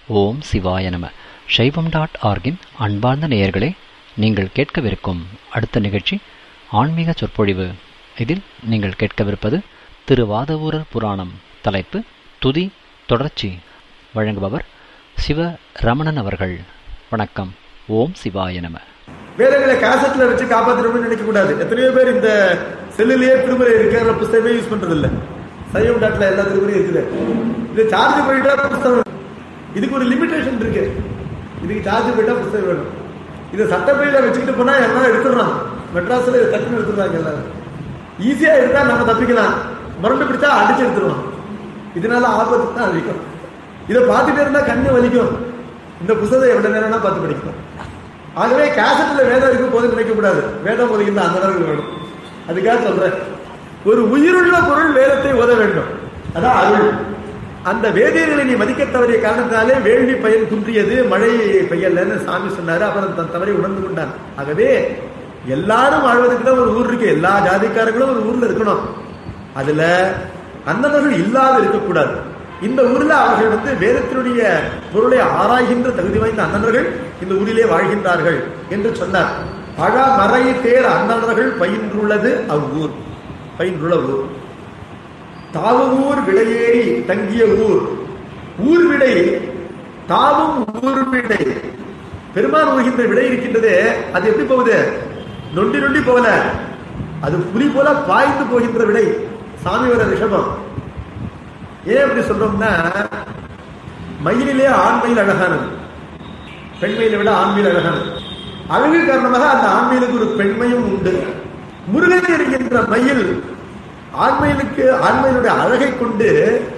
ஓம் சிவாய நம சைவம் டாட் ஆர்கின் அன்பார்ந்த நேயர்களே நீங்கள் கேட்கவிருக்கும் அடுத்த நிகழ்ச்சி ஆன்மீக சொற்பொழிவு இதில் நீங்கள் கேட்கவிருப்பது திரு வாதவூரர் புராணம் தலைப்பு துதி தொடர்ச்சி வழங்குபவர் சிவ ரமணன் அவர்கள் வணக்கம் ஓம் சிவாய நம வேதங்களை காசட்ல வச்சு காப்பாற்றணும்னு நினைக்க கூடாது எத்தனையோ பேர் இந்த செல்லுலயே திருமுறை இருக்கிற புஸ்தகமே யூஸ் பண்றது இல்ல சைவம் டாட்ல எல்லா திருமுறையும் இருக்குது இது சார்ஜ் பண்ணிட்டா புஸ்தகம் இதுக்கு ஒரு லிமிடேஷன் இருக்கு இதுக்கு சார்ஜ் பண்ணிட்டா புஸ்தகம் வேணும் இதை சட்டப்பையில வச்சுக்கிட்டு போனா எல்லாம் எடுத்துடுறான் மெட்ராஸ்ல இதை டக்குன்னு எடுத்துடுறாங்க எல்லாரும் ஈஸியா இருந்தா நம்ம தப்பிக்கலாம் முரண்டு பிடிச்சா அடிச்சு எடுத்துருவான் இதனால ஆபத்து தான் அதிகம் இதை பார்த்துட்டே இருந்தா கண்ணு வலிக்கும் இந்த புத்தகத்தை எவ்வளவு நேரம்னா பார்த்து படிக்கலாம் ஆகவே கேசட்ல வேதம் இருக்கும் போது நினைக்க கூடாது வேதம் ஒதுக்கின்ற அந்த அளவுக்கு வேணும் அதுக்காக சொல்றேன் ஒரு உயிருள்ள பொருள் வேதத்தை ஓத வேண்டும் அதான் அருள் அந்த வேதியர்களை நீ மதிக்க தவறிய காரணத்தினாலே வேள்வி பயன் குன்றியது மழை பெய்யலன்னு சாமி சொன்னாரு அப்புறம் தன் தவறை உணர்ந்து கொண்டான் ஆகவே எல்லாரும் வாழ்வதற்கு தான் ஒரு ஊர் இருக்கு எல்லா ஜாதிக்காரங்களும் ஒரு ஊர்ல இருக்கணும் அதுல அந்தனர்கள் இல்லாத இருக்கக்கூடாது இந்த ஊர்ல அவர்கள் வந்து வேதத்தினுடைய பொருளை ஆராய்கின்ற தகுதி வாய்ந்த அந்தனர்கள் இந்த ஊரிலே வாழ்கின்றார்கள் என்று சொன்னார் பழ மறை தேர் அந்தனர்கள் பயின்றுள்ளது அவ்வூர் பயின்றுள்ள ஊர் தாவூர் விடையேறி தங்கிய ஊர் ஊர் விடை தாவும் ஊர் விடை பெருமான் ஊகின்ற விடை இருக்கின்றது அது எப்படி போகுது நொண்டி நொண்டி போகல அது புலி போல பாய்ந்து போகின்ற விடை சாமி வர ரிஷபம் ஏன் அப்படி சொல்றோம்னா மயிலிலே ஆண்மையில் அழகானது பெண்மையில விட ஆண்மையில் அழகானது அழகு காரணமாக அந்த ஆண்மையிலுக்கு ஒரு பெண்மையும் உண்டு முருகன் என்கின்ற மயில் ஆண்மையிலுக்கு ஆண்மையினுடைய அழகை கொண்டு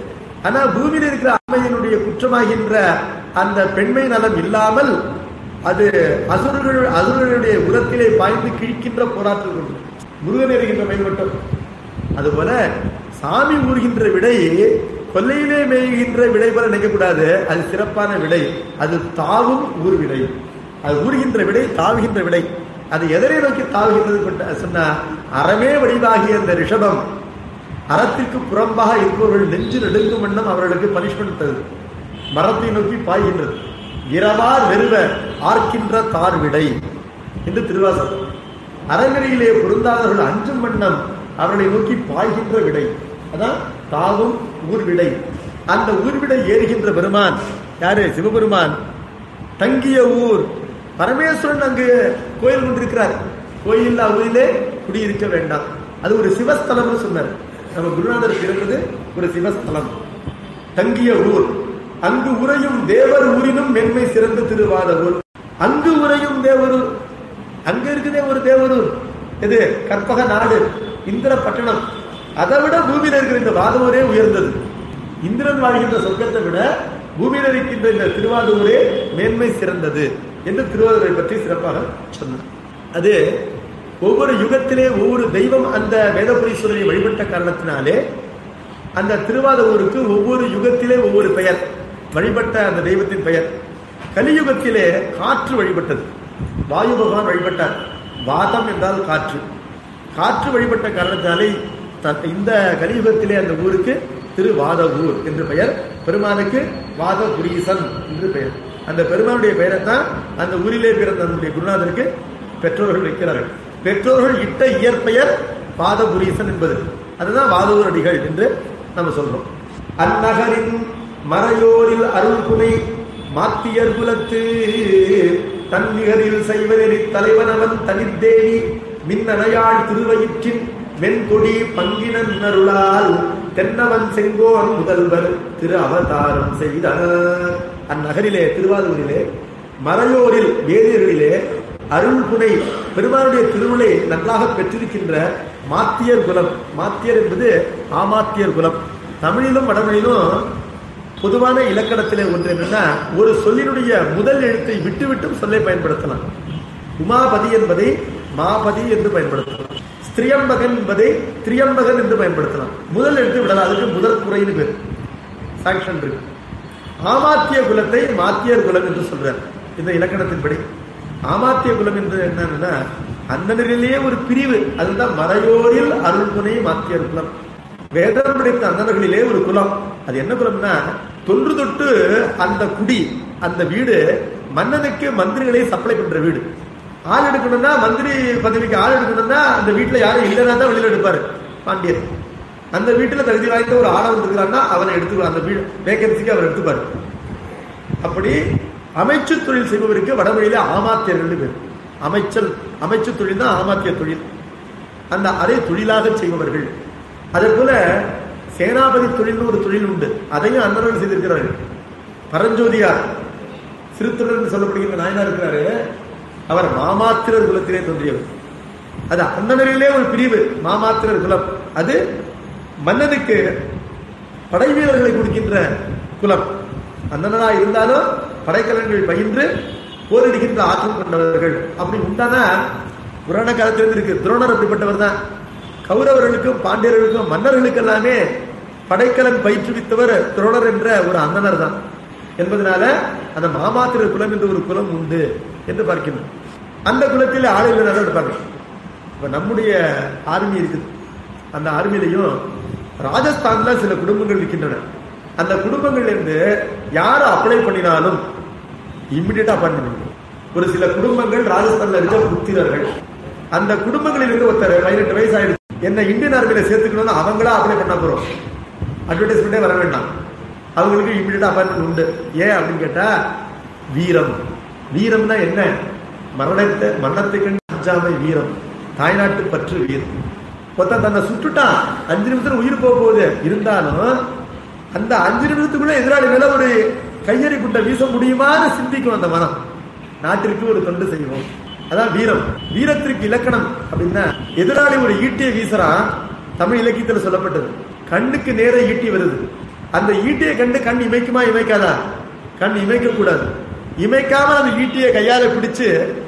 ஆனா பூமியில் இருக்கிற ஆண்மையினுடைய குற்றமாகின்ற அந்த பெண்மை நலம் இல்லாமல் அது அசுரர்கள் அசுரர்களுடைய உரத்திலே பாய்ந்து கிழிக்கின்ற போராட்டம் கொண்டு முருகன் எறிகின்ற மயில் மட்டும் அதுபோல சாமி ஊறுகின்ற விடை கொல்லையிலே மேய்கின்ற விடை போல நினைக்கக்கூடாது அது சிறப்பான விடை அது தாவும் ஊர் விடை அது ஊறுகின்ற விடை தாவுகின்ற விடை அது எதனை நோக்கி தாவுகின்றது சொன்னா அறமே வடிவாகிய அந்த ரிஷபம் அறத்திற்கு புறம்பாக இருப்பவர்கள் நெஞ்சு நெடுங்கும் வண்ணம் அவர்களுக்கு பனிஷ்மெண்ட் தருது மரத்தை நோக்கி பாய்கின்றது இரவார் வெறுவ ஆர்க்கின்ற தார் விடை என்று திருவாசகம் அறநெறியிலே பொருந்தாதவர்கள் அஞ்சும் வண்ணம் அவர்களை நோக்கி பாய்கின்ற விடை அதான் தாவும் ஊர் விடை அந்த ஊர் விடை ஏறுகின்ற பெருமான் யாரு சிவபெருமான் தங்கிய ஊர் பரமேஸ்வரன் அங்கு கோயில் கொண்டிருக்கிறார் கோயில் ஊரிலே குடியிருக்க வேண்டாம் அது ஒரு சிவஸ்தலம்னு சொன்னார் நம்ம குருநாதர் பிறந்தது ஒரு சிவஸ்தலம் தங்கிய ஊர் அங்கு உரையும் தேவர் ஊரினும் மென்மை சிறந்த திருவாத ஊர் அங்கு உரையும் தேவரூர் அங்க இருக்குதே ஒரு தேவரூர் இது கற்பக நாடு இந்திர பட்டணம் அதை விட பூமியில இருக்கிற இந்த வாதவூரே உயர்ந்தது இந்திரன் வாழ்கின்ற சொர்க்கத்தை விட பூமியில இருக்கின்ற இந்த திருவாதூரே மேன்மை சிறந்தது என்று திருவாரூரை பற்றி சிறப்பாக சொன்னார் அது ஒவ்வொரு யுகத்திலே ஒவ்வொரு தெய்வம் அந்த வேதபுரீஸ்வரரை வழிபட்ட காரணத்தினாலே அந்த திருவாதூருக்கு ஒவ்வொரு யுகத்திலே ஒவ்வொரு பெயர் வழிபட்ட அந்த தெய்வத்தின் பெயர் கலியுகத்திலே காற்று வழிபட்டது வாயு பகவான் வழிபட்டார் வாதம் என்றால் காற்று காற்று வழிபட்ட காரணத்தினாலே இந்த கலியுகத்திலே அந்த ஊருக்கு திரு வாத ஊர் என்று பெயர் பெருமானுக்கு வாதபுரீசன் என்று பெயர் அந்த பெருமானுடைய பெயரை தான் அந்த ஊரிலே பிறந்த நம்முடைய குருநாதருக்கு பெற்றோர்கள் வைக்கிறார்கள் பெற்றோர்கள் இட்ட இயற்பெயர் வாதபுரீசன் என்பது அதுதான் வாதவூரடிகள் என்று நம்ம சொல்றோம் அந்நகரின் மறையோரில் அருள் புனை மாத்தியர் குலத்து தன்னிகரில் செய்வனெறி தலைவனவன் தனித்தேவி மின்னணையாள் திருவயிற்றின் வெண்கொடி பங்கினன் அருளால் தென்னவன் செங்கோன் முதல்வர் திரு அவதாரம் செய்தார் அந்நகரிலே திருவாரூரிலே மறையோரில் வேதியர்களிலே அருள் புனை பெருமானுடைய திருவிழை நன்றாக பெற்றிருக்கின்ற மாத்தியர் குலம் மாத்தியர் என்பது ஆமாத்தியர் குலம் தமிழிலும் வடமொழியிலும் பொதுவான இலக்கணத்திலே ஒன்று என்னன்னா ஒரு சொல்லினுடைய முதல் எழுத்தை விட்டுவிட்டும் சொல்லை பயன்படுத்தலாம் உமாபதி என்பதை மாபதி என்று பயன்படுத்தலாம் ஸ்திரியம்பகன் என்பதை திரியம்பகன் என்று பயன்படுத்தலாம் முதல் எழுத்து விடலாம் அதுக்கு முதல் குறைன்னு பேர் சாங்ஷன் இருக்கு ஆமாத்திய குலத்தை மாத்தியர் குலம் என்று சொல்றார் இந்த இலக்கணத்தின்படி ஆமாத்திய குலம் என்று என்னன்னா அந்த நிலையிலேயே ஒரு பிரிவு அதுதான் மறையோரில் அருள் துணை மாத்தியர் குலம் வேதம் படைத்த அந்தனர்களிலே ஒரு குலம் அது என்ன குலம்னா தொன்று தொட்டு அந்த குடி அந்த வீடு மன்னனுக்கு மந்திரிகளை சப்ளை பண்ற வீடு ஆள் எடுக்கணும்னா மந்திரி பதவிக்கு ஆள் எடுக்கணும்னா அந்த வீட்டுல யாரும் இல்லைன்னா தான் வெளியில எடுப்பாரு பாண்டியர் அந்த வீட்டுல தகுதி வாய்ந்த ஒரு ஆளவன் இருக்கிறான்னா அவனை எடுத்துக்கலாம் அந்த வீடு வேகன்சிக்கு அவர் எடுத்துப்பாரு அப்படி அமைச்சு தொழில் செய்பவருக்கு வடமொழியில ஆமாத்தியர்கள் பேர் அமைச்சல் அமைச்சு தொழில் தான் ஆமாத்திய தொழில் அந்த அதை தொழிலாக செய்பவர்கள் அதே போல சேனாபதி தொழில்னு ஒரு தொழில் உண்டு அதையும் அண்ணர்கள் செய்திருக்கிறார்கள் பரஞ்சோதியார் சிறுத்தொழில் என்று சொல்லப்படுகிற நாயனா இருக்கிறாரு அவர் மாமாத்திரர் குலத்திலே தோன்றியவர் அது அண்ணனரிலே ஒரு பிரிவு மாமாத்திரர் குலம் அது மன்னனுக்கு படை வீரர்களை கொடுக்கின்ற குலம் அண்ணனா இருந்தாலும் படைக்கலன்கள் பயின்று போரிடுகின்ற ஆற்றல் கொண்டவர்கள் அப்படி உண்டானா புராண காலத்திலிருந்து இருக்கு துரோணர் அப்படிப்பட்டவர் தான் கௌரவர்களுக்கும் பாண்டியர்களுக்கும் மன்னர்களுக்கு எல்லாமே படைக்கலன் பயிற்றுவித்தவர் துரோணர் என்ற ஒரு அந்தனர் தான் என்பதனால அந்த மாமாத்திர குலம் என்ற ஒரு குலம் உண்டு என்று பார்க்கணும் அந்த குலத்தில் ஆளுநர் எடுப்பாங்க இப்ப நம்முடைய ஆர்மி இருக்குது அந்த ஆர்மிலையும் ராஜஸ்தான்ல சில குடும்பங்கள் இருக்கின்றன அந்த குடும்பங்கள்ல இருந்து யாரை அப்ளை பண்ணினாலும் இம்மிடியட்டா அப்பாயின்மெண்ட் ஒரு சில குடும்பங்கள் ராஜஸ்தான்ல இருக்க புத்திரர்கள் அந்த குடும்பங்களில் இருந்து ஒருத்தர் பதினெட்டு வயசு ஆயிடுச்சு என்ன இந்தியன் ஆர்மியில சேர்த்துக்கணும்னு அவங்களா அப்ளை பண்ண போறோம் அட்வர்டைஸ்மெண்டே வர வேண்டாம் அவங்களுக்கு இம்மிடியட்டா அப்பாயின்மெண்ட் உண்டு ஏன் அப்படின்னு கேட்டா வீரம் வீரம்னா என்ன மரணத்தை மரணத்தை கண்டு அஞ்சாமை வீரம் தாய்நாட்டு பற்று வீரம் ஒருத்தன் தன்னை சுட்டுட்டான் அஞ்சு நிமிஷத்துல உயிர் போக போகுது இருந்தாலும் அந்த அஞ்சு நிமிஷத்துக்குள்ள எதிராளி மேல ஒரு கையெறி குண்டை வீச முடியுமான்னு சிந்திக்கும் அந்த மனம் நாட்டிற்கு ஒரு தொண்டு செய்வோம் அதான் வீரம் வீரத்திற்கு இலக்கணம் அப்படின்னா எதிராளி ஒரு ஈட்டியை வீசுறான் தமிழ் இலக்கியத்தில் சொல்லப்பட்டது கண்ணுக்கு நேர ஈட்டி வருது அந்த ஈட்டியை கண்டு கண் இமைக்குமா இமைக்காதா கண் இமைக்க கூடாது இமைக்காம அந்த ஈட்டியை கையால பிடிச்சு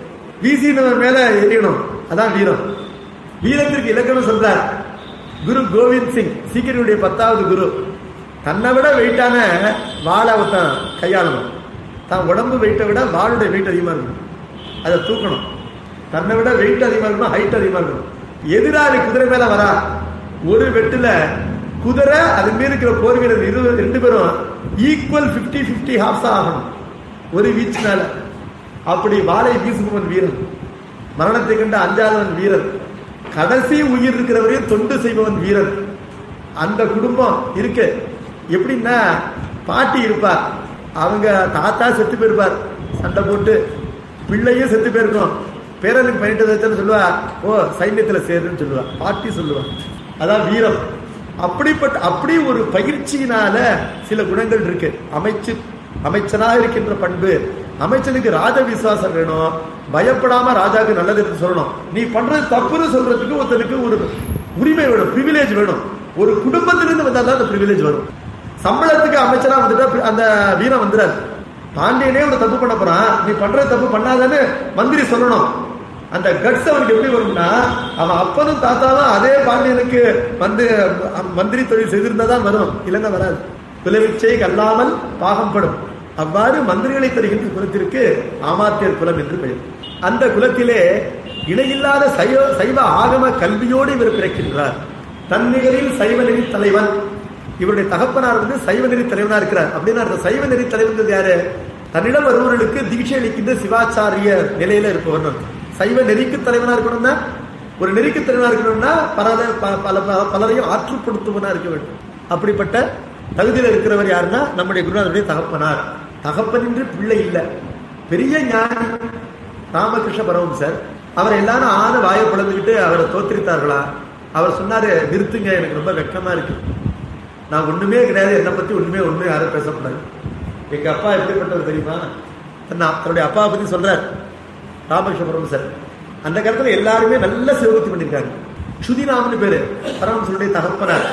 வீசினவன் மேல எரியணும் அதான் வீரம் வீரத்திற்கு இலக்கணம் சொல்றார் குரு கோவிந்த் சிங் சீக்கிரனுடைய பத்தாவது குரு தன்னை விட வெயிட்டான வாழை ஒருத்தன் கையாளணும் தான் உடம்பு வெயிட்டை விட வாளுடைய வெயிட் அதிகமா இருக்கணும் அதை தூக்கணும் தன்னை விட வெயிட் அதிகமா இருக்கணும் ஹைட் அதிகமா இருக்கணும் எதிராளி குதிரை மேல வரா ஒரு வெட்டுல குதிரை அது மீது இருக்கிற போர் வீரர் இரு ரெண்டு பேரும் ஈக்குவல் 50 50 ஹாஃப்ஸ் ஆகணும் ஒரு வீச்சினால அப்படி வாளை வீசுபவன் வீரன் மரணத்தை கண்ட அஞ்சாதவன் வீரன் கடைசி உயிர் இருக்கிறவரையும் தொண்டு செய்பவன் வீரன் அந்த குடும்பம் இருக்கு எப்படின்னா பாட்டி இருப்பார் அவங்க தாத்தா செத்து போயிருப்பார் சண்டை போட்டு பிள்ளையும் செத்து போயிருக்கும் பேரனுக்கு பண்ணிட்டு சொல்லுவா ஓ சைன்யத்துல சேருன்னு சொல்லுவா பாட்டி சொல்லுவா அதான் வீரம் அப்படிப்பட்ட அப்படி ஒரு பயிற்சியினால சில குணங்கள் இருக்கு அமைச்சு அமைச்சனாக இருக்கின்ற பண்பு அமைச்சனுக்கு ராஜ விசுவாசம் வேணும் பயப்படாம ராஜாக்கு நல்லது சொல்லணும் நீ பண்றது தப்புன்னு சொல்றதுக்கு ஒருத்தனுக்கு ஒரு உரிமை வேணும் பிரிவிலேஜ் வேணும் ஒரு குடும்பத்திலிருந்து வந்தா தான் அந்த பிரிவிலேஜ் வரும் சம்பளத்துக்கு அமைச்சரா வந்துட்டா அந்த வீரம் வந்துடாது பாண்டியனே ஒரு தப்பு பண்ண போறான் நீ பண்ற தப்பு பண்ணாதன்னு மந்திரி சொல்லணும் அந்த கட்ஸ் அவனுக்கு எப்படி வரும்னா அவன் அப்பனும் தாத்தாவும் அதே பாண்டியனுக்கு வந்து மந்திரி தொழில் செய்திருந்தா தான் வரும் இல்லைன்னா வராது குலவிச்சை கல்லாமல் பாகம்படும் அவ்வாறு மந்திரிகளை தருகின்ற குலத்திற்கு ஆமாத்தியர் குலம் என்று பெயர் அந்த குலத்திலே இணையில்லாத சைவ சைவ ஆகம கல்வியோடு இவர் பிறக்கின்றார் தன்னிகரில் சைவ நெறி தலைவன் இவருடைய தகப்பனார் வந்து சைவ நெறி தலைவனா இருக்கிறார் அப்படின்னா அந்த சைவ நெறி தலைவன் யாரு தன்னிடம் வருபவர்களுக்கு தீட்சை அளிக்கின்ற சிவாச்சாரிய நிலையில இருப்பவர் அர்த்தம். சைவ நெறிக்கு தலைவனா இருக்கணும்னா ஒரு நெறிக்கு தலைவனா இருக்கணும்னா பல பல பல- பலரையும் ஆற்றுப்படுத்துவனா இருக்க வேண்டும் அப்படிப்பட்ட தகுதியில் இருக்கிறவர் யாருன்னா நம்முடைய குருநாதருடைய தகப்பனார் தகப்பன் என்று பிள்ளை இல்லை பெரிய ஞானி ராமகிருஷ்ண பரமஹம்சர் அவர் எல்லாரும் ஆன வாயை பிளந்துக்கிட்டு அவரை தோத்திரித்தார்களா அவர் சொன்னாரு நிறுத்துங்க எனக்கு ரொம்ப வெக்கமா இருக்கு நான் ஒண்ணுமே கிடையாது என்னை பத்தி ஒண்ணுமே ஒண்ணுமே யாரும் பேசக்கூடாது எங்க அப்பா எப்படிப்பட்டவர் தெரியுமா தன்னை தன்னுடைய அப்பாவை பத்தி சொல்றார் ராமகிருஷ்ண பரமஹம்சர் அந்த காலத்துல எல்லாருமே நல்ல சிவபக்தி பண்ணிருக்காங்க சுதிராமன் பேரு பரமஹம்சருடைய தகப்பனார்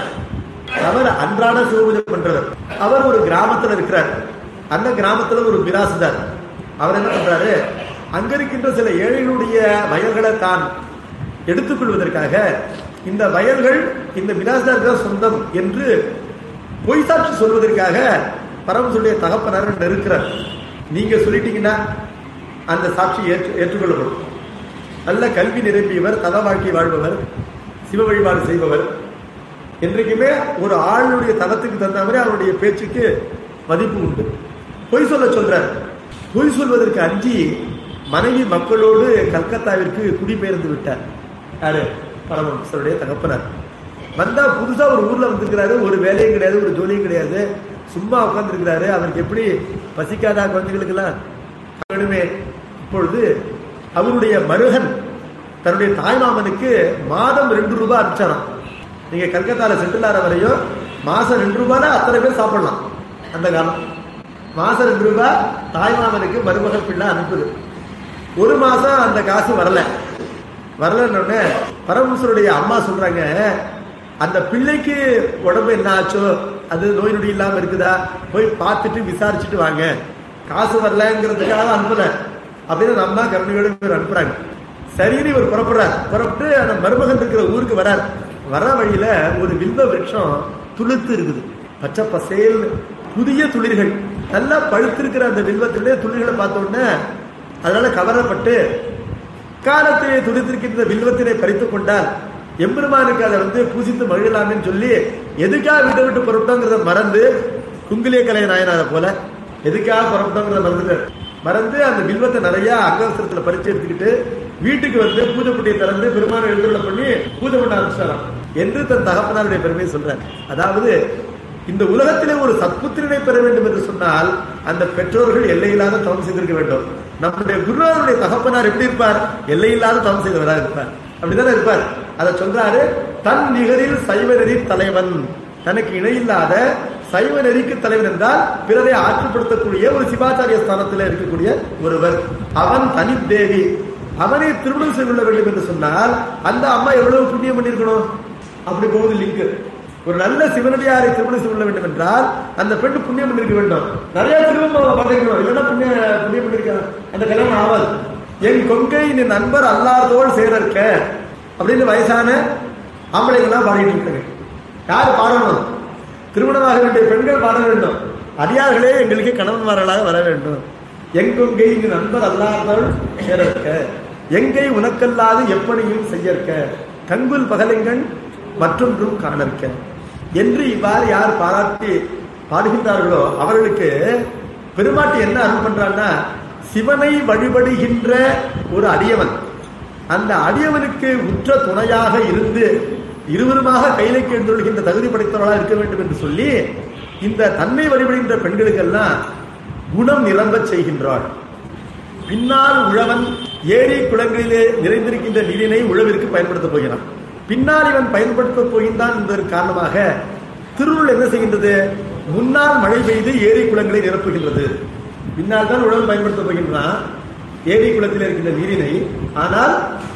அவர் அன்றாட சிவபூஜை பண்றவர் அவர் ஒரு கிராமத்துல இருக்கிறார் அந்த கிராமத்துல ஒரு மிராசுதார் அவர் என்ன பண்றாரு அங்க இருக்கின்ற சில ஏழைகளுடைய வயல்களை தான் எடுத்துக்கொள்வதற்காக இந்த வயல்கள் இந்த மிராசுதாருக்கு தான் சொந்தம் என்று பொய் சாட்சி சொல்வதற்காக பரமசுடைய தகப்பனார் நெருக்கிறார் நீங்க சொல்லிட்டீங்கன்னா அந்த சாட்சி ஏற்று ஏற்றுக்கொள்ளப்படும் நல்ல கல்வி நிரம்பியவர் தத வாழ்க்கை வாழ்பவர் சிவ வழிபாடு செய்பவர் என்றைக்குமே ஒரு ஆளுடைய தளத்துக்கு தகுந்த மாதிரி அவருடைய பேச்சுக்கு மதிப்பு உண்டு பொய் சொல்ல சொல்றார் பொய் சொல்வதற்கு அஞ்சி மனைவி மக்களோடு கல்கத்தாவிற்கு குடிபெயர்ந்து விட்டார் யாரு பரமஹம்சருடைய தகப்பனார் வந்தா புதுசா ஒரு ஊர்ல வந்திருக்கிறாரு ஒரு வேலையும் கிடையாது ஒரு ஜோலியும் கிடையாது சும்மா உட்கார்ந்துருக்கிறாரு அவருக்கு எப்படி பசிக்காதா குழந்தைகளுக்கெல்லாம் வேணுமே இப்பொழுது அவருடைய மருகன் தன்னுடைய தாய்மாமனுக்கு மாதம் ரெண்டு ரூபாய் அனுப்பிச்சாராம் நீங்க கல்கத்தால செட்டில் ஆற வரையும் மாசம் ரெண்டு ரூபாய் அத்தனை பேர் சாப்பிடலாம் அந்த காலம் மாசம் ரெண்டு ரூபாய் தாய்மாமனுக்கு மருமகள் பிள்ளை அனுப்புது ஒரு மாசம் அந்த காசு வரல வரலன்னு பரமேஸ்வருடைய அம்மா சொல்றாங்க அந்த பிள்ளைக்கு உடம்பு என்ன ஆச்சோ அது நோய் நொடி இல்லாம இருக்குதா போய் பார்த்துட்டு விசாரிச்சுட்டு வாங்க காசு வரலங்கிறதுக்காக அனுப்பல அப்படின்னு அந்த அம்மா கருணையோட இவர் அனுப்புறாங்க சரின்னு இவர் புறப்படுறார் புறப்பட்டு அந்த மருமகன் இருக்கிற ஊருக்கு வரார் வர வழியில ஒரு வில்வ விருட்சம் துளுத்து இருக்குது பச்சை பசேல் புதிய துளிர்கள் நல்லா பழுத்திருக்கிற அந்த வில்வத்திலே துளிர்களை பார்த்த உடனே அதனால கவரப்பட்டு காலத்திலே துடித்திருக்கின்ற வில்வத்தினை பறித்துக் கொண்டால் எம்பெருமானுக்கு அதை வந்து பூசித்து மகிழலாம்னு சொல்லி எதுக்காக வீட்டை விட்டு புறப்பட்டோங்கிறத மறந்து குங்கிலிய கலை நாயனார போல எதுக்காக புறப்பட்டோங்கிறத மறந்துட்டு மறந்து அந்த வில்வத்தை நிறைய அங்கவசரத்துல பறிச்சு எடுத்துக்கிட்டு வீட்டுக்கு வந்து பூஜை புட்டியை திறந்து பெருமான எழுதுள்ள பண்ணி பூஜை பண்ண ஆரம்பிச்சாராம் என்று தன் தகப்பனாருடைய பெருமையை சொல்றார் அதாவது இந்த உலகத்திலே ஒரு சத்புத்திரனை பெற வேண்டும் என்று சொன்னால் அந்த பெற்றோர்கள் எல்லையில்லாத தவம் செய்திருக்க வேண்டும் நம்முடைய குருநாதனுடைய தகப்பனார் எப்படி இருப்பார் எல்லையில்லாத தவம் செய்தவராக இருப்பார் அப்படிதானே இருப்பார் அதை சொல்றாரு தன் நிகரில் சைவ நெறி தலைவன் தனக்கு இணையில்லாத சைவ நெறிக்கு தலைவன் என்றால் பிறரை ஆற்றுப்படுத்தக்கூடிய ஒரு சிவாச்சாரிய ஸ்தானத்தில் இருக்கக்கூடிய ஒருவர் அவன் தனித்தேவி அவனை திருமணம் செய்து கொள்ள வேண்டும் என்று சொன்னால் அந்த அம்மா எவ்வளவு புண்ணியம் பண்ணிருக்கணும் அப்படி போகுது லிங்க் ஒரு நல்ல சிவனடியாரை திருமணம் செய்து கொள்ள வேண்டும் என்றால் அந்த பெண் புண்ணியம் பண்ணிருக்க வேண்டும் நிறைய திருமணம் பண்ணிருக்கணும் இல்லைன்னா புண்ணிய புண்ணியம் பண்ணிருக்க அந்த கல்யாணம் ஆகாது என் கொங்கை நீ நண்பர் அல்லாதோள் சேரற்க அப்படின்னு வயசான ஆம்பளைங்கள்லாம் பாடிட்டு இருக்காங்க யார் பாடணும் திருமணமாக வேண்டிய பெண்கள் பாட வேண்டும் அடியார்களே எங்களுக்கு கணவன்மார்களாக வர வேண்டும் எங்கொங்கை இங்கு நண்பர் அல்லாதவள் சேரற்க எங்கை உனக்கல்லாது எப்படியும் செய்யற்க கங்குல் பகலெங்கண் மற்றொன்றும் காணற்க என்று இவ்வாறு யார் பாராட்டி பாடுகின்றார்களோ அவர்களுக்கு பெருமாட்டி என்ன அருள் பண்றான்னா சிவனை வழிபடுகின்ற ஒரு அடியவன் அந்த அடியவனுக்கு உற்ற துணையாக இருந்து இருவருமாக கையிலைக்கு எழுந்துள்கின்ற தகுதி படைத்தவர்களாக இருக்க வேண்டும் என்று சொல்லி இந்த தன்னை வழிபடுகின்ற பெண்களுக்கெல்லாம் குணம் நிரம்பச் செய்கின்றாள் பின்னால் உழவன் ஏரி குளங்களிலே நிறைந்திருக்கின்ற நீரினை உழவிற்கு பயன்படுத்தப் போகிறான் பின்னால் இவன் பயன்படுத்தப் போகின்றான் என்பதற்கு காரணமாக திருவுள் என்ன செய்கின்றது முன்னால் மழை பெய்து ஏரி குளங்களை நிரப்புகின்றது பின்னால் தான் உழவன் பயன்படுத்தப் போகின்றான் ஏரி குளத்தில் இருக்கின்ற நீரினை ஆனால்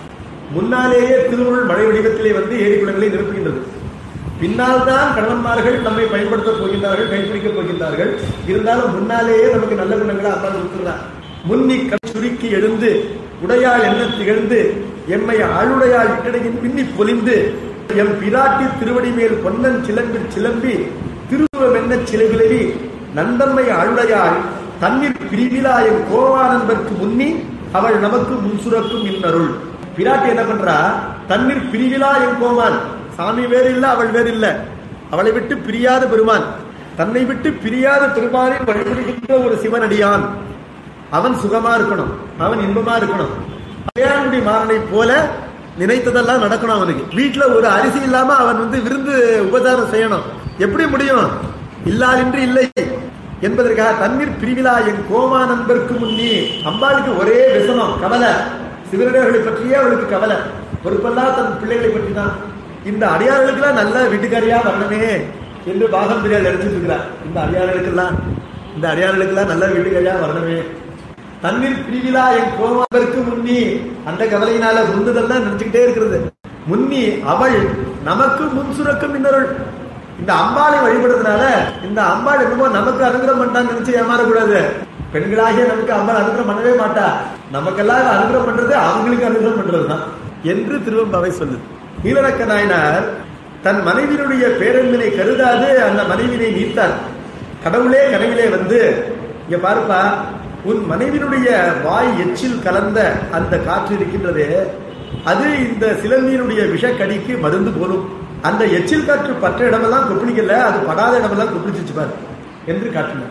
முன்னாலேயே திருவுள் மழை வடிவத்திலே வந்து ஏரி குளங்களை நிரப்புகின்றது பின்னால் தான் கணவன்மார்கள் நம்மை பயன்படுத்தப் போகின்றார்கள் கைப்பிடிக்கப் போகின்றார்கள் இருந்தாலும் முன்னாலேயே நமக்கு நல்ல குணங்களை அப்பா கொடுத்துறார் முன்னி கண் சுருக்கி எழுந்து உடையாள் என்ன திகழ்ந்து எம்மை ஆளுடையாள் இட்டடையின் பின்னி பொலிந்து எம் பிராட்டி திருவடி மேல் பொன்னன் சிலம்பில் சிலம்பி திருவுவம் என்ன சிலவிலவி நந்தம்மை ஆளுடையாள் தண்ணீர் பிரிவிலா என் கோவானந்தற்கு முன்னி அவள் நமக்கு முன்சுரக்கும் இன்னருள் பிராட்டி என்ன பண்றா தண்ணீர் பிரிவிலா என் கோமான் சாமி வேறு இல்ல அவள் வேறு இல்ல அவளை விட்டு பிரியாத பெருமான் தன்னை விட்டு பிரியாத பெருமானை வழிபடுகின்ற ஒரு சிவனடியான் அவன் சுகமா இருக்கணும் அவன் இன்பமா இருக்கணும் கல்யாணுடி மாறனை போல நினைத்ததெல்லாம் நடக்கணும் அவனுக்கு வீட்டுல ஒரு அரிசி இல்லாம அவன் வந்து விருந்து உபச்சாரம் செய்யணும் எப்படி முடியும் இல்லாதின்றி இல்லை என்பதற்காக தண்ணீர் பிரிவிழா என் கோமா நண்பருக்கு முன்னி அம்பாளுக்கு ஒரே விசனம் கவலை சிவனடியார்களை பற்றியே அவளுக்கு கவலை பொறுப்பெல்லாம் தன் பிள்ளைகளை பற்றி தான் இந்த அடியார்களுக்கெல்லாம் நல்ல வீட்டுக்காரியா வரணுமே என்று பாகம் தெரியாது எடுத்துட்டு இருக்கிறார் இந்த அடியார்களுக்கெல்லாம் இந்த அடியார்களுக்கெல்லாம் நல்ல வீட்டுக்காரியா வரணுமே தண்ணீர் பிரிவிழா என் கோமாவிற்கு முன்னி அந்த கவலையினால முந்துதெல்லாம் நினைச்சுக்கிட்டே இருக்கிறது முன்னி அவள் நமக்கு முன் சுரக்கும் இன்னொருள் இந்த அம்பாளை வழிபடுறதுனால இந்த அம்பாள் என்னமோ நமக்கு அனுகிரகம் பண்ணான்னு நினைச்சு ஏமாறக்கூடாது பெண்களாகிய நமக்கு அம்பாள் அனுகிரகம் பண்ணவே மாட்டா நமக்கெல்லாம் அனுகிரகம் பண்றது அவங்களுக்கு அனுகிரகம் பண்றதுதான் என்று திருவம்பாவை சொல்லுது நீலரக்க நாயனார் தன் மனைவியினுடைய பேரன்பினை கருதாது அந்த மனைவினை நீத்தார் கடவுளே கனவிலே வந்து இங்க பாருப்பா உன் மனைவியினுடைய வாய் எச்சில் கலந்த அந்த காற்று இருக்கின்றதே அது இந்த சிலந்தியினுடைய விஷக்கடிக்கு மருந்து போலும் அந்த எச்சில் காற்று பற்ற இடமெல்லாம் கொப்பளிக்கல அது படாத இடமெல்லாம் கொப்பளிச்சிச்சு பாரு என்று காட்டினார்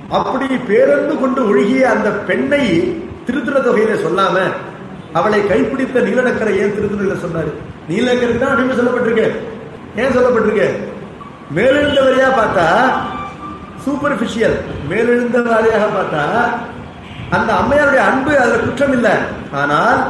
அப்படி பேரன்பு கொண்டு ஒழுகிய அந்த பெண்ணை திருத்துற தொகையில சொல்லாம அவளை கைப்பிடித்த நீலநக்கரை ஏன் திருத்துறையில சொன்னாரு நீலநக்கருக்கு தான் அடிமை சொல்லப்பட்டிருக்கு ஏன் சொல்லப்பட்டிருக்கு மேலெழுந்த வழியா பார்த்தா சூப்பர்பிஷியல் மேலெழுந்த வாரியாக பார்த்தா அந்த அம்மையாருடைய அன்பு அதுல குற்றம் இல்லை ஆனால்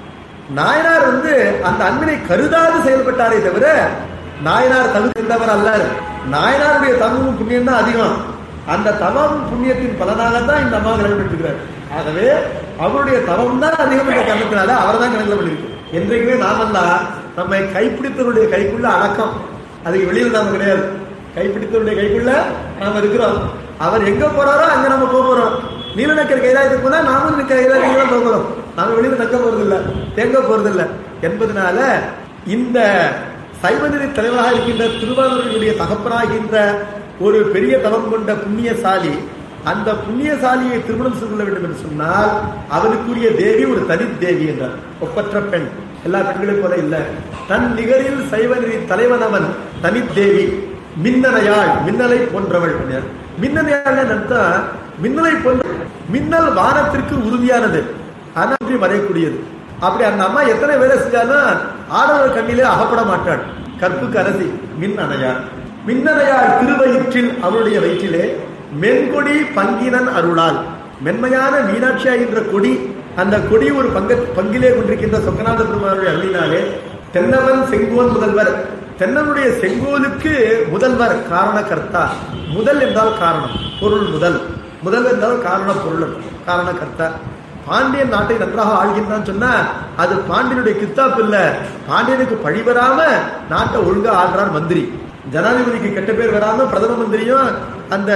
நாயனார் வந்து அந்த அன்பினை கருதாது செயல்பட்டாரே தவிர நாயனார் தகுந்தவர் அல்ல நாயனாருடைய தவமும் புண்ணியம் தான் அதிகம் அந்த தவம் புண்ணியத்தின் பலனாகத்தான் இந்த அம்மா கல்யாணம் பண்ணிருக்கிறார் ஆகவே அவருடைய தவம் தான் அதிகம் என்ற காரணத்தினால அவர் தான் கல்யாணம் பண்ணிருக்கு என்றைக்குமே நாமெல்லாம் நம்மை கைப்பிடித்தவருடைய கைக்குள்ள அடக்கம் அதுக்கு வெளியில் நாம கிடையாது கைப்பிடித்தவருடைய கைக்குள்ள நாம இருக்கிறோம் அவர் எங்க போறாரோ அங்க நம்ம போக போறோம் நீலநக்கர் கைலாயத்துக்கு போனா நாமும் கைலாயத்துக்கு தான் போக போறோம் நாம வெளியில நக்க போறது இல்ல தேங்க போறது இல்ல என்பதனால இந்த சைவநிதி தலைவராக இருக்கின்ற திருவாரூரினுடைய தகப்பனாகின்ற ஒரு பெரிய தவம் கொண்ட புண்ணியசாலி அந்த புண்ணியசாலியை திருமணம் செய்து கொள்ள வேண்டும் என்று சொன்னால் அவனுக்குரிய தேவி ஒரு தனி தேவி என்றார் ஒப்பற்ற பெண் எல்லா பெண்களைப் போல இல்ல தன் நிகரில் சைவநிதி தலைவன் அவன் தனி தேவி மின்னலையாள் மின்னலை போன்றவள் என்றார். மின்னலையாள் அர்த்தம் மின்னலை போன்ற மின்னல் வானத்திற்கு உறுதியானது அனன்றி மறையக்கூடியது அப்படி அந்த அம்மா எத்தனை வேலை செஞ்சாலும் ஆடவர் கண்ணிலே அகப்பட மாட்டாள் கற்புக்கு அரசி மின் அணையார் மின்னணையார் திருவயிற்றில் அவருடைய வயிற்றிலே மென்கொடி பங்கினன் அருளால் மென்மையான மீனாட்சி என்ற கொடி அந்த கொடி ஒரு பங்க பங்கிலே கொண்டிருக்கின்ற சொக்கநாத பெருமானுடைய அருளினாலே தென்னவன் செங்கோல் முதல்வர் தென்னனுடைய செங்கோலுக்கு முதல்வர் காரணகர்த்தா முதல் என்றால் காரணம் பொருள் முதல் முதல் என்றால் காரண பொருள் காரணகர்த்தா பாண்டியன் நாட்டை நன்றாக ஆள்கின்றான் சொன்னா அது பாண்டியனுடைய கித்தாப் இல்ல பாண்டியனுக்கு பழி வராம நாட்டை ஒழுங்கா ஆள்றார் மந்திரி ஜனாதிபதிக்கு கெட்ட பேர் வராம பிரதம மந்திரியும் அந்த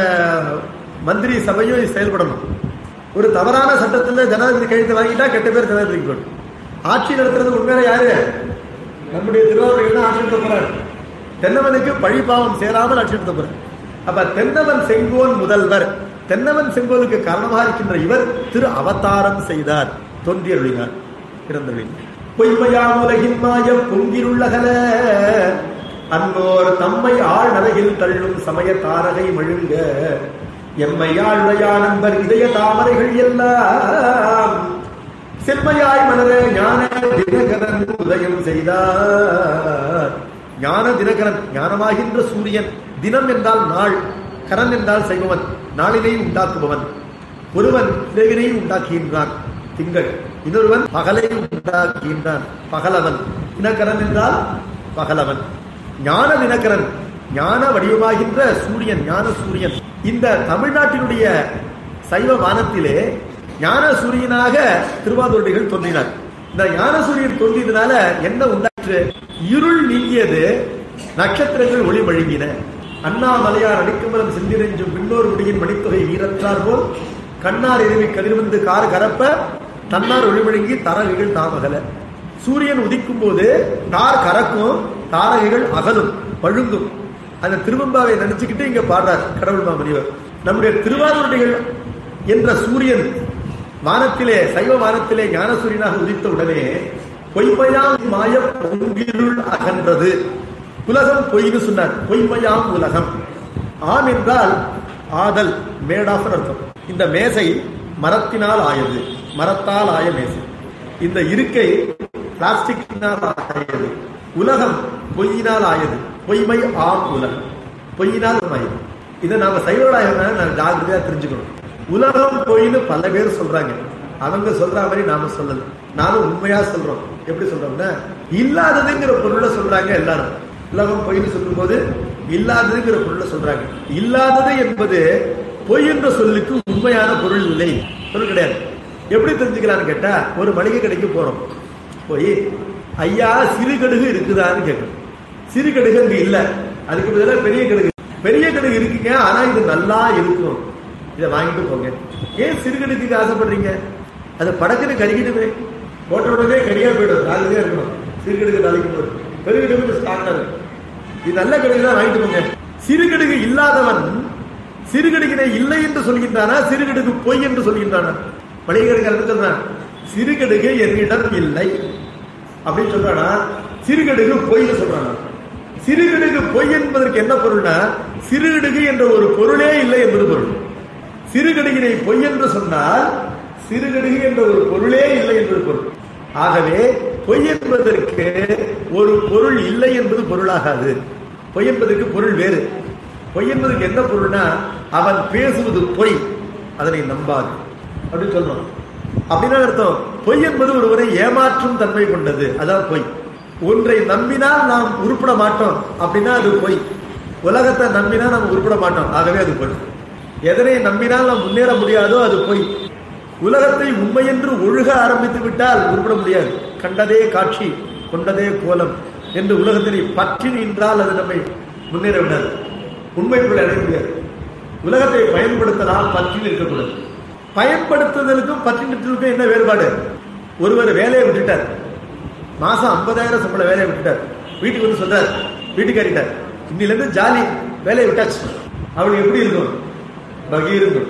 மந்திரி சபையும் செயல்படணும் ஒரு தவறான சட்டத்துல ஜனாதிபதி கையெழுத்து வாங்கிட்டா கெட்ட பேர் ஜனாதிபதிக்கு போடும் ஆட்சி நடத்துறது உண்மையில யாரு நம்முடைய திருவாரூர் தான் ஆட்சி நடத்த போறாரு தென்னவனுக்கு பழி பாவம் சேராமல் ஆட்சி நடத்த போறார் அப்ப தென்னவன் செங்கோன் முதல்வர் தென்னவன் செங்கோலுக்கு காரணமாக இருக்கின்ற இவர் திரு அவதாரம் செய்தார் தோன்றியருளினார் பிறந்தருளினார் பொய்மையாம் உலகின் மாய பொங்கிருள்ளகல அன்னோர் தம்மை ஆள் நலகில் தள்ளும் சமய தாரகை மழுங்க எம்மையாள் நண்பர் இதய தாமரைகள் எல்லாம் செம்மையாய் மலர ஞான தினகரன் உதயம் செய்தார் ஞான தினகரன் ஞானமாகின்ற சூரியன் தினம் என்றால் நாள் கரன் என்றால் செய்பவன் நாளினை உண்டாக்குபவன் ஒருவன் இரவினை உண்டாக்குகின்றான் திங்கள் இன்னொருவன் பகலை உண்டாக்குகின்றான் பகலவன் தினகரன் என்றால் பகலவன் ஞான தினகரன் ஞான வடிவமாகின்ற சூரியன் ஞான சூரியன் இந்த தமிழ்நாட்டினுடைய சைவ வானத்திலே ஞான சூரியனாக திருவாதூரடிகள் தோன்றினார் இந்த ஞான சூரியன் தோன்றியதுனால என்ன உண்டாற்று இருள் நீங்கியது நட்சத்திரங்கள் ஒளி வழங்கின அண்ணாமலையார் அடிக்குமலம் செந்திரஞ்சும் பின்னோர் முடியின் மணித்தொகை வீரற்றார் போல் கண்ணார் எருவி கதிர்வந்து கார் கரப்ப தன்னார் ஒளிவழங்கி தரகைகள் தாமகல சூரியன் உதிக்கும் போது கார் கறக்கும் தாரகைகள் அகலும் பழுங்கும் அந்த திருவம்பாவை நினைச்சுக்கிட்டு இங்க பாடுறார் கடவுள் மாமனிவர் நம்முடைய திருவாரூரடிகள் என்ற சூரியன் வானத்திலே சைவ வானத்திலே ஞான சூரியனாக உதித்த உடனே பொய்மையாம் மாய பொங்கிருள் அகன்றது உலகம் பொய்னு சொன்னார் பொய்மையாம் உலகம் ஆம் என்றால் ஆதல் மேடாஃப் அர்த்தம் இந்த மேசை மரத்தினால் ஆயது மரத்தால் ஆய மேசை இந்த இருக்கை பிளாஸ்டிக்கினால் ஆயது உலகம் பொய்யினால் ஆயது பொய்மை ஆம் உலகம் பொய்யினால் ஆயது இதை நாம சைவர்களாக நான் ஜாகிரதையா தெரிஞ்சுக்கணும் உலகம் பொய்னு பல பேர் சொல்றாங்க அவங்க சொல்ற மாதிரி நாம சொல்லல நானும் உண்மையா சொல்றோம் எப்படி சொல்றோம்னா இல்லாததுங்கிற பொருளை சொல்றாங்க எல்லாரும் உலகம் பொய்னு சொல்லும் போது இல்லாததுங்கிற பொருளை சொல்றாங்க இல்லாதது என்பது பொய் என்ற சொல்லுக்கு உண்மையான பொருள் இல்லை பொருள் கிடையாது எப்படி தெரிஞ்சுக்கலாம்னு கேட்டா ஒரு மளிகை கடைக்கு போறோம் போய் ஐயா சிறு கடுகு இருக்குதான்னு கேட்கணும் சிறு கடுகு அங்க இல்ல அதுக்கு பதிலாக பெரிய கடுகு பெரிய கடுகு இருக்குங்க ஆனா இது நல்லா இருக்கும் இதை வாங்கிட்டு போங்க ஏன் சிறு கடுகுக்கு ஆசைப்படுறீங்க அது படக்குன்னு கருகிடுமே போட்ட உடனே கரியா போயிடும் நாளைக்கே இருக்கணும் சிறு கடுகு நாளைக்கு போயிடும் பெரிய கடுகு ஸ்டார்ட் ஆகும் இது நல்ல கடுகு தான் வாங்கிட்டு போங்க சிறு கடுகு இல்லாதவன் சிறுகடுகினை இல்லை என்று சொல்கின்றானா சிறுகடுகு பொய் என்று சொல்கின்றானா மளிகை கருத்து சொல்றான் சிறுகடுகு என்னிடம் இல்லை அப்படின்னு சொல்றானா சிறுகடுகு பொய்னு சொல்றானா சிறுகடுகு பொய் என்பதற்கு என்ன பொருள்னா சிறுகடுகு என்ற ஒரு பொருளே இல்லை என்பது பொருள் சிறுகடுகினை பொய் என்று சொன்னால் சிறுகடுகு என்ற ஒரு பொருளே இல்லை என்பது பொருள் ஆகவே பொய் என்பதற்கு ஒரு பொருள் இல்லை என்பது பொருளாகாது பொய் என்பதற்கு பொருள் வேறு பொய் என்பதற்கு என்ன பொருள்னா அவன் பேசுவது பொய் அதனை நம்பாது அப்படின்னு சொல்றோம் அப்படின்னா அர்த்தம் பொய் என்பது ஒருவரை ஏமாற்றும் தன்மை கொண்டது அதான் பொய் ஒன்றை நம்பினால் நாம் உருப்பட மாட்டோம் அப்படின்னா அது பொய் உலகத்தை நம்பினா நாம் உருப்பட மாட்டோம் ஆகவே அது பொய் எதனை நம்பினால் நாம் முன்னேற முடியாதோ அது பொய் உலகத்தை உண்மை என்று ஒழுக ஆரம்பித்து விட்டால் உருப்பட முடியாது கண்டதே காட்சி கொண்டதே கோலம் என்று உலகத்தினை பற்றி நின்றால் அது நம்மை முன்னேற விடாது உண்மைக்குள் அடைய முடியாது உலகத்தை பயன்படுத்தலாம் பற்றி நிற்கக்கூடாது பயன்படுத்துதலுக்கும் பற்றி நிற்கிறதுக்கும் என்ன வேறுபாடு ஒருவர் வேலையை விட்டுட்டார் மாசம் ஐம்பதாயிரம் சம்பளம் வேலையை விட்டுட்டார் வீட்டுக்கு வந்து சொல்றார் வீட்டுக்காரிட்டார் இன்னில இருந்து ஜாலி வேலையை விட்டாச்சு அவளுக்கு எப்படி இருக்கும் பகி இருக்கும்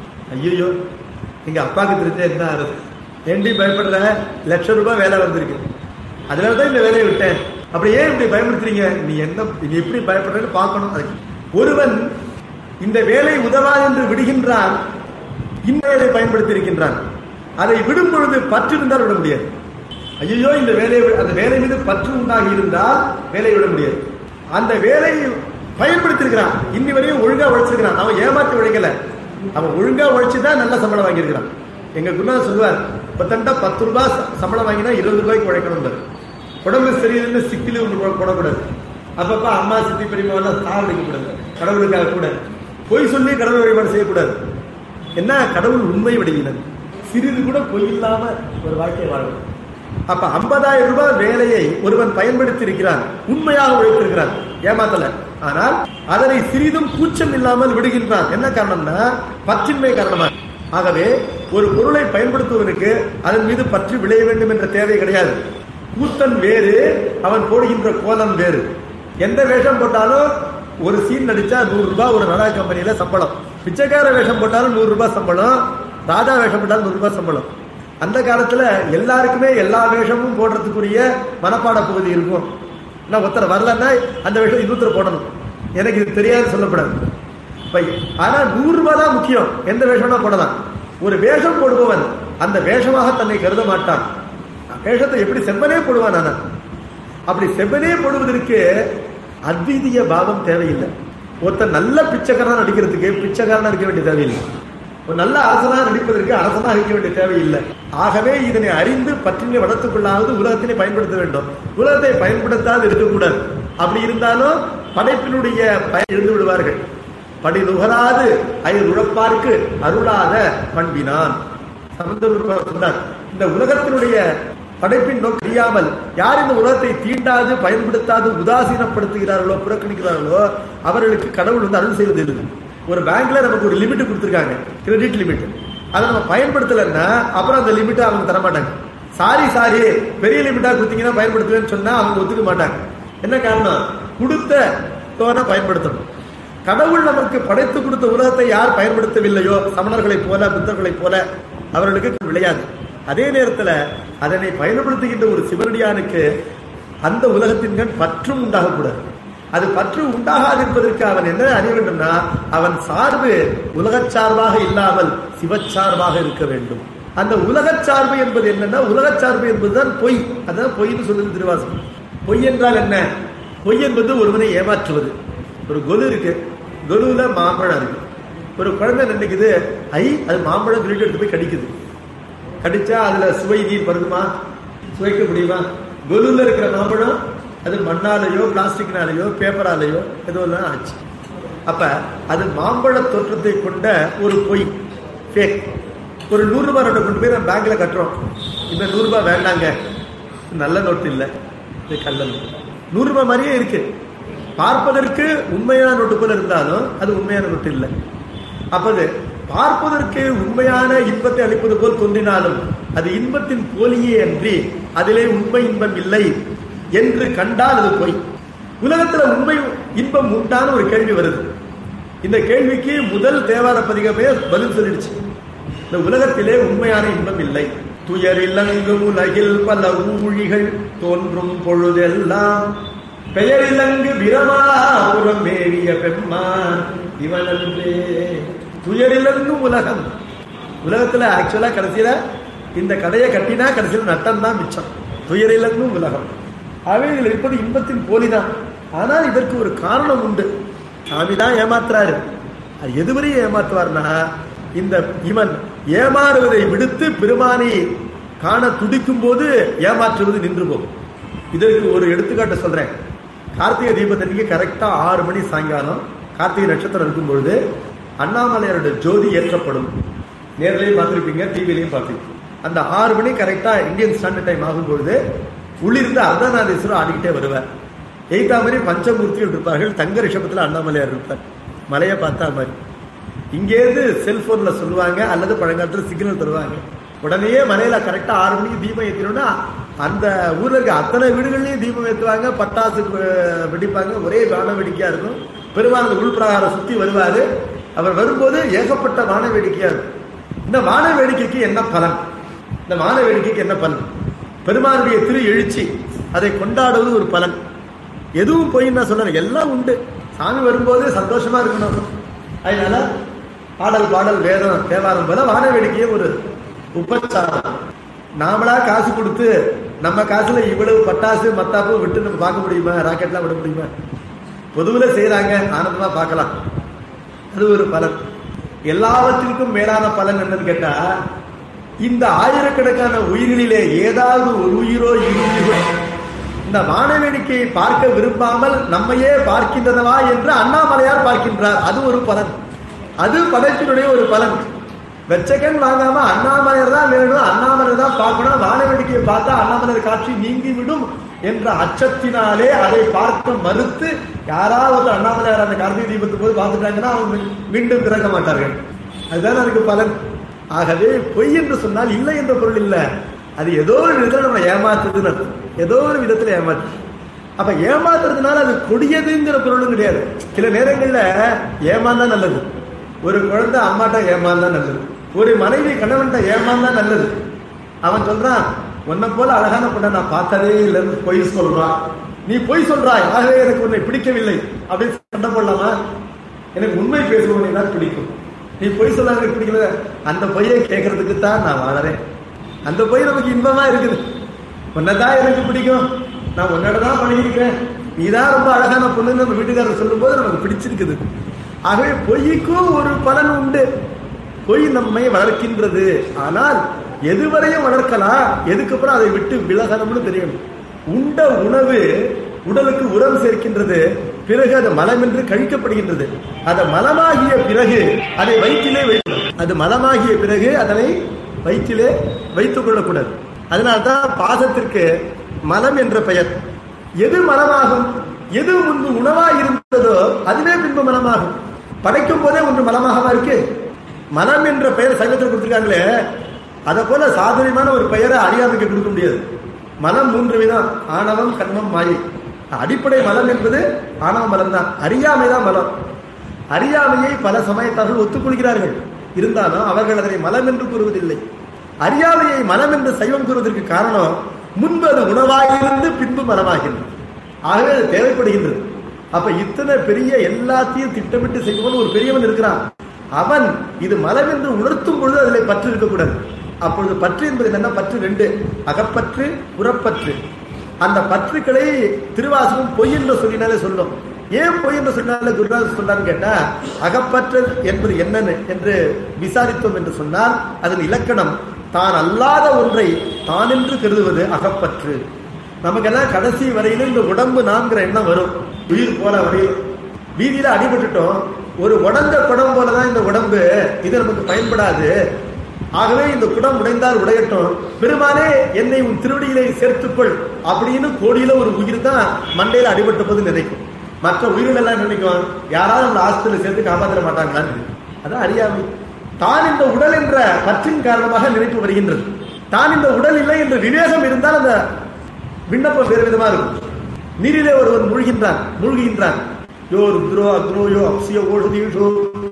ஐயோ எங்க அப்பாவுக்கு தெரிஞ்ச என்ன ஆறுது ஏண்டி பயப்படுற லட்சம் ரூபாய் வேலை வந்திருக்கு அதனால தான் இந்த வேலையை விட்டேன் அப்படி ஏன் இப்படி பயன்படுத்துறீங்க நீ என்ன நீ எப்படி பயப்படுறன்னு பார்க்கணும் அதுக்கு ஒருவன் இந்த வேலை உதவாது என்று விடுகின்றான் இந்த வேலை பயன்படுத்தி இருக்கின்றான் அதை விடும் பொழுது பற்று இருந்தால் விட முடியாது ஐயோ இந்த வேலையை வி- அந்த வேலை மீது பற்று உண்டாகி இருந்தால் வேலையை விட முடியாது அந்த வேலையை பயன்படுத்தி இருக்கிறான் இன்னி வரையும் ஒழுங்கா உழைச்சிருக்கிறான் அவன் ஏமாற்றி உழைக்கல அவன் ஒழுங்கா உழைச்சுதான் நல்ல சம்பளம் வாங்கியிருக்கிறான் எங்க குருநா சொல்லுவார் பத்தண்டா பத்து ரூபாய் ச- சம்பளம் வாங்கினா இருபது ரூபாய்க்கு உழைக்கணும் உடம்பு சரியில்லைன்னு சிக்கிலி ஒன்று போட- போடக்கூடாது அப்பப்ப அம்மா சித்தி பெரியம்மா எல்லாம் சாவடிக்கக்கூடாது கடவுளுக்காக கூட பொய் சொல்லி கடவுள் வழிபாடு செய்யக்கூடாது என்ன கடவுள் உண்மை வடிவினர் சிறிது கூட பொய் இல்லாம ஒரு வாழ்க்கையை வாழணும் அப்ப 50000 ரூபாய் வேலையை ஒருவன் பயன்படுத்தி இருக்கிறான் உண்மையாக உழைத்திருக்கிறான் ஏமாத்தல ஆனால் அதனை சிறிதும் கூச்சம் இல்லாமல் விடுகின்றான் என்ன காரணம்னா பற்றின்மை காரணமா ஆகவே ஒரு பொருளை பயன்படுத்துவதற்கு அதன் மீது பற்று விளைய வேண்டும் என்ற தேவை கிடையாது கூத்தன் வேறு அவன் போடுகின்ற கோலம் வேறு எந்த வேஷம் போட்டாலும் ஒரு சீன் நடிச்சா நூறு ரூபாய் ஒரு நடா கம்பெனியில சம்பளம் பிச்சைக்கார வேஷம் போட்டாலும் நூறு ரூபாய் சம்பளம் ராஜா வேஷம் போட்டாலும் நூறு ரூபாய் சம்பளம் அந்த காலத்துல எல்லாருக்குமே எல்லா வேஷமும் போடுறதுக்குரிய மனப்பாட பகுதி இருக்கும் நான் ஒருத்தர் வரலன்னா அந்த வேஷம் இன்னொருத்தர் போடணும் எனக்கு இது தெரியாது சொல்லப்படாது பை ஆனா நூறு ரூபாய் தான் முக்கியம் எந்த வேஷம்னா போடலாம் ஒரு வேஷம் போடுபவன் அந்த வேஷமாக தன்னை கருத மாட்டான் வேஷத்தை எப்படி செவ்வனே போடுவான் ஆனா அப்படி செவ்வனே போடுவதற்கு அத்விதீய பாவம் தேவையில்லை ஒருத்தன் நல்ல பிச்சைக்காரனா நடிக்கிறதுக்கு பிச்சைக்காரனா இருக்க வேண்டிய தேவையில்லை ஒரு நல்ல அரசனா நடிப்பதற்கு அரசனா இருக்க வேண்டிய தேவையில்லை ஆகவே இதனை அறிந்து பற்றினை வளர்த்துக் கொள்ளாவது உலகத்தினை பயன்படுத்த வேண்டும் உலகத்தை பயன்படுத்தாது இருக்கக்கூடாது அப்படி இருந்தாலும் படைப்பினுடைய பயன் இருந்து விடுவார்கள் படி நுகராது அயர் உழப்பார்க்கு அருளாத பண்பினான் சமந்தர் சொன்னார் இந்த உலகத்தினுடைய படைப்பின் நோக்கம் தெரியாமல் யார் இந்த உலகத்தை தீண்டாது பயன்படுத்தாது உதாசீனப்படுத்துகிறார்களோ புறக்கணிக்கிறார்களோ அவர்களுக்கு கடவுள் வந்து அருள் செய்வது இல்லை ஒரு பேங்க்ல நமக்கு ஒரு லிமிட் கொடுத்துருக்காங்க கிரெடிட் லிமிட் அதை நம்ம பயன்படுத்தலைன்னா அப்புறம் அந்த லிமிட்டை அவங்க தர மாட்டாங்க சாரி சாரி பெரிய லிமிட்டா கொடுத்தீங்கன்னா பயன்படுத்துவேன்னு சொன்னா அவங்க ஒத்துக்க மாட்டாங்க என்ன காரணம் கொடுத்த தோனை பயன்படுத்தணும் கடவுள் நமக்கு படைத்து கொடுத்த உலகத்தை யார் பயன்படுத்தவில்லையோ சமணர்களைப் போல புத்தர்களைப் போல அவர்களுக்கு விளையாது அதே நேரத்துல அதனை பயன்படுத்துகின்ற ஒரு சிவனடியானுக்கு அந்த உலகத்தின் கண் பற்றும் உண்டாகக்கூடாது அது பற்று உண்டாகாதிருப்பதற்கு அவன் என்ன அறிய வேண்டும்னா அவன் சார்பு உலகச் சார்பாக இல்லாமல் சிவச்சார்பாக இருக்க வேண்டும் அந்த உலகச் சார்பு என்பது என்னன்னா உலகச் சார்பு என்பதுதான் பொய் அதான் பொய்ன்னு சொல்லுது திருவாசகம் பொய் என்றால் என்ன பொய் என்பது ஒருவனை ஏமாற்றுவது ஒரு கொலு இருக்கு கொலுல மாம்பழம் இருக்கு ஒரு குழந்தை நினைக்குது ஐ அது மாம்பழம் சொல்லிட்டு எடுத்து போய் கடிக்குது கடிச்சா அதுல சுவை நீர் வருதுமா சுவைக்க முடியுமா கொலுல இருக்கிற மாம்பழம் அது மண்ணாலேயோ பிளாஸ்டிக்னாலேயோ பேப்பராலேயோ ஏதோ எல்லாம் ஆச்சு அப்ப அது மாம்பழ தோற்றத்தை கொண்ட ஒரு பொய் ஃபேக் ஒரு நூறு ரூபாய் நோட்டை கொண்டு போய் நம்ம பேங்க்ல கட்டுறோம் இந்த நூறு ரூபாய் வேண்டாங்க நல்ல நோட்டு இல்லை இது கள்ள நோட்டு நூறு ரூபாய் மாதிரியே இருக்கு பார்ப்பதற்கு உண்மையான நோட்டு போல இருந்தாலும் அது உண்மையான நோட்டு இல்லை அப்ப அது பார்ப்பதற்கு உண்மையான இன்பத்தை அளிப்பது போல் தோன்றினாலும் அது இன்பத்தின் போலியே அன்றி அதிலே உண்மை இன்பம் இல்லை என்று கண்டால் அது பொய் உலகத்துல உண்மை இன்பம் உண்டான ஒரு கேள்வி வருது இந்த கேள்விக்கு முதல் தேவார பதிகமே பதில் சொல்லிடுச்சு இந்த உலகத்திலே உண்மையான இன்பம் இல்லை துயரிலங்கும் உலகில் பல ஊழிகள் தோன்றும் பொழுதெல்லாம் பெயரிலங்கு பிரமாபுரம் மேவிய பெம்மான் இவனன்றே துயரிலங்கும் உலகம் உலகத்துல ஆக்சுவலா கடைசியில இந்த கடையை கட்டினா கடைசியில நட்டம் தான் மிச்சம் துயரிலங்கும் உலகம் ஆகவே இதில் இருப்பது இன்பத்தின் போலிதான் ஆனால் இதற்கு ஒரு காரணம் உண்டு சாமி தான் ஏமாத்துறாரு அது எதுவரையும் ஏமாத்துவார்னா இந்த இவன் ஏமாறுவதை விடுத்து பெருமானை காண துடிக்கும் போது ஏமாற்றுவது நின்று போகும் இதற்கு ஒரு எடுத்துக்காட்டு சொல்றேன் கார்த்திகை தீபத்தன்னைக்கு கரெக்டா ஆறு மணி சாயங்காலம் கார்த்திகை நட்சத்திரம் இருக்கும் பொழுது அண்ணாமலையாரோட ஜோதி ஏற்றப்படும் நேர்லயும் பார்த்திருப்பீங்க டிவிலையும் பார்ப்பீங்க அந்த ஆறு மணி கரெக்டா இந்தியன் ஸ்டாண்டர்ட் டைம் ஆகும் பொழுது உள்ளிருந்து அர்த்தநாதீஸ்வரர் ஆடிக்கிட்டே வருவார் எய்தா மாதிரி பஞ்சமூர்த்திகள் இருப்பார்கள் தங்க ரிஷபத்துல அண்ணாமலையார் இருப்பார் மலையை பார்த்தா மாதிரி இங்கேருந்து செல்போன்ல சொல்லுவாங்க அல்லது பழங்காலத்துல சிக்னல் தருவாங்க உடனே மலையில கரெக்டா ஆறு மணிக்கு தீபம் ஏற்றணும்னா அந்த ஊர்ல இருக்க அத்தனை வீடுகள்லயும் தீபம் ஏற்றுவாங்க பட்டாசு அஹ், வெடிப்பாங்க ஒரே வான வேடிக்கையா இருக்கும் பெருமாள் அந்த உள்பிரகாரம் சுத்தி வருவாரு அவர் வரும்போது ஏகப்பட்ட வான வேடிக்கையா இருக்கும் இந்த வான வேடிக்கைக்கு என்ன பலன் இந்த வான வேடிக்கைக்கு என்ன பலன் பெருமானுடைய திரு எழுச்சி அதை கொண்டாடுவது ஒரு பலன் எதுவும் போய் நான் சொல்றேன் எல்லாம் உண்டு சாமி வரும்போது சந்தோஷமா இருக்கணும் அதனால பாடல் பாடல் வேதம் தேவாரம் போல வான வேடிக்கையே ஒரு உபச்சாரம் நாமளா காசு கொடுத்து நம்ம காசுல இவ்வளவு பட்டாசு மத்தாப்பு விட்டு நம்ம பார்க்க முடியுமா ராக்கெட்லாம் விட முடியுமா பொதுவுல செய்யறாங்க ஆனந்தமா பார்க்கலாம் அது ஒரு பலன் எல்லாவற்றிற்கும் மேலான பலன் என்னன்னு கேட்டா இந்த ஆயிரக்கணக்கான உயிர்களிலே ஏதாவது ஒரு உயிரோ இரு உயிரோ இந்த வானவேடிக்கையை பார்க்க விரும்பாமல் நம்மையே பார்க்கின்றனவா என்று அண்ணாமலையார் பார்க்கின்றார் அது ஒரு பலன் அது படைப்பினுடைய ஒரு பலன் வெச்சக்கன் வாங்காம அண்ணாமலையார் தான் வேணும் அண்ணாமலையார் தான் பார்க்கணும் வானவேடிக்கையை பார்த்தா அண்ணாமலையார் காட்சி நீங்கிவிடும் என்ற அச்சத்தினாலே அதை பார்க்க மறுத்து யாராவது அண்ணாமலையார் அந்த கார்த்திகை தீபத்து போது பார்த்துட்டாங்கன்னா அவங்க மீண்டும் திறக்க மாட்டார்கள் அதுதான் அதுக்கு பலன் ஆகவே பொய் என்று சொன்னால் இல்லை என்ற பொருள் இல்ல அது ஏதோ ஒரு விதத்துல நம்ம ஏமாத்துதுன்னு அர்த்தம். ஏதோ ஒரு விதத்துல ஏமாத்து அப்ப ஏமாத்துறதுனால அது கொடியதுங்கிற பொருளும் கிடையாது சில நேரங்கள்ல ஏமாந்தா நல்லது ஒரு குழந்தை அம்மாட்ட ஏமாந்தா நல்லது ஒரு மனைவி கணவன்கிட்ட ஏமாந்தா நல்லது அவன் சொல்றான் உன்னை போல அழகான பொண்ணை நான் பார்த்ததே இல்லைன்னு பொய் சொல்றான் நீ பொய் சொல்றாய் ஆகவே எனக்கு உன்னை பிடிக்கவில்லை அப்படின்னு சண்டை போடலாமா எனக்கு உண்மை பேசுவவனை தான் பிடிக்கும் நீ பொய் சொல்லாம எனக்கு பிடிக்கல அந்த பொய்யை கேட்கறதுக்கு தான் நான் வாழறேன் அந்த பொய் நமக்கு இன்பமா இருக்குது உன்னைதான் எனக்கு பிடிக்கும் நான் உன்னோட தான் பழகிருக்கேன் நீ தான் ரொம்ப அழகான பொண்ணுன்னு நம்ம வீட்டுக்காரர் சொல்லும்போது நமக்கு பிடிச்சிருக்குது ஆகவே பொய்க்கும் ஒரு பலன் உண்டு பொய் நம்மை வளர்க்கின்றது ஆனால் எதுவரையும் வளர்க்கலாம் எதுக்கப்புறம் அதை விட்டு விலகணும்னு தெரியணும் உண்ட உணவு உடலுக்கு உரம் சேர்க்கின்றது பிறகு அது மலம் என்று கழிக்கப்படுகின்றது அது மலமாகிய பிறகு அதை வயிற்றிலே வைத்து அது மலமாகிய பிறகு அதனை வயிற்றிலே வைத்துக் கொள்ளக்கூடாது அதனால்தான் பாசத்திற்கு மலம் என்ற பெயர் எது மலமாகும் எது முன்பு உணவாய் இருந்ததோ அதுவே பின்பு மலமாகும் படைக்கும் போதே ஒன்று மலமாகவா இருக்கு மலம் என்ற பெயர் சங்கத்தில் கொடுத்திருக்காங்களே அதை போல சாதுரியமான ஒரு பெயரை அறியாமைக்கு கொடுக்க முடியாது மலம் மூன்று விதம் ஆணவம் கர்மம் மாயை அடிப்படை மலம் என்பது ஆணவ மலம் தான் அறியாமை தான் மலம் அறியாமையை பல சமயத்தார்கள் ஒத்துக்கொள்கிறார்கள் இருந்தாலும் அவர்கள் அதனை மலம் என்று கூறுவதில்லை அறியாமையை மலம் என்று சைவம் கூறுவதற்கு காரணம் முன்பு அது உணவாயிருந்து பின்பு மலமாகின்றது ஆகவே அது தேவைப்படுகின்றது அப்ப இத்தனை பெரிய எல்லாத்தையும் திட்டமிட்டு செய்பவன் ஒரு பெரியவன் இருக்கிறான் அவன் இது மலம் என்று உணர்த்தும் பொழுது அதில் பற்று இருக்கக்கூடாது அப்பொழுது பற்று என்பது என்னன்னா பற்று ரெண்டு அகப்பற்று புறப்பற்று அந்த பற்றுக்களை திருவாசகம் பொய் என்று சொல்லினாலே சொல்லும் ஏன் பொய் என்று சொன்னாலே குருநாதர் சொன்னான்னு கேட்டா அகப்பற்று என்பது என்னன்னு என்று விசாரித்தோம் என்று சொன்னால் அதன் இலக்கணம் தான் அல்லாத ஒன்றை தான் என்று கருதுவது அகப்பற்று நமக்கெல்லாம் கடைசி வரையிலும் இந்த உடம்பு நான்கிற எண்ணம் வரும் உயிர் போற வரையிலும் வீதியில அடிபட்டுட்டோம் ஒரு உடந்த குடம் போலதான் இந்த உடம்பு இது நமக்கு பயன்படாது ஆகவே இந்த குடம் உடைந்தால் உடையட்டும் பெருமானே என்னை உன் திருவடியிலே சேர்த்துக்கொள் அப்படின்னு கோடியில ஒரு உயிர் தான் மண்டையில அடிபட்ட போது நினைக்கும் மற்ற உயிர்கள் எல்லாம் நினைக்கும் யாராவது நம்ம ஆஸ்பத்திரியில் சேர்த்து காப்பாற்ற மாட்டாங்களான்னு அதான் அறியாமை தான் இந்த உடல் என்ற பற்றின் காரணமாக நினைப்பு வருகின்றது தான் இந்த உடல் இல்லை என்ற விவேகம் இருந்தால் அந்த விண்ணப்பம் வேறு விதமா இருக்கும் நீரிலே ஒருவன் மூழ்கின்றான் மூழ்கின்றான் யோ ருத்ரோ அக்னோ யோ அப்சியோ ஓஷதீஷோ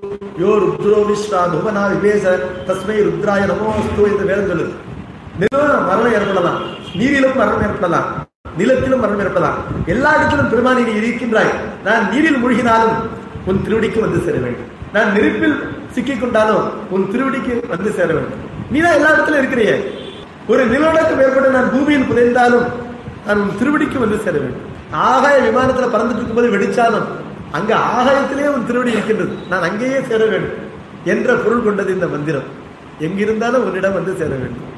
யோ ருத்ரோ விஸ்வா துவனா விவேச தஸ்மை ருத்ராய நமோஸ்து என்று வேதம் சொல்லுது நிலம் மரணம் ஏற்படலாம் நீரிலும் மரணம் ஏற்படலாம் நிலத்திலும் மரணம் ஏற்படலாம் எல்லா இடத்திலும் பெருமானி நீ இருக்கின்றாய் நான் நீரில் மூழ்கினாலும் உன் திருவடிக்கு வந்து சேர வேண்டும் நான் நெருப்பில் சிக்கிக் கொண்டாலும் உன் திருவடிக்கு வந்து சேர வேண்டும் நீ தான் எல்லா இடத்துலயும் இருக்கிறியே ஒரு நிலநடுக்கம் ஏற்பட்டு நான் பூமியில் புதைந்தாலும் நான் உன் திருவடிக்கு வந்து சேர வேண்டும் ஆகாய விமானத்துல பறந்துட்டு இருக்கும்போது வெடிச்சாலும் அங்க ஆகாயத்திலே உன் திருவடி இருக்கின்றது நான் அங்கேயே சேர வேண்டும் என்ற பொருள் கொண்டது இந்த மந்திரம் எங்கிருந்தாலும் உன்னிடம் வந்து சேர வேண்டும்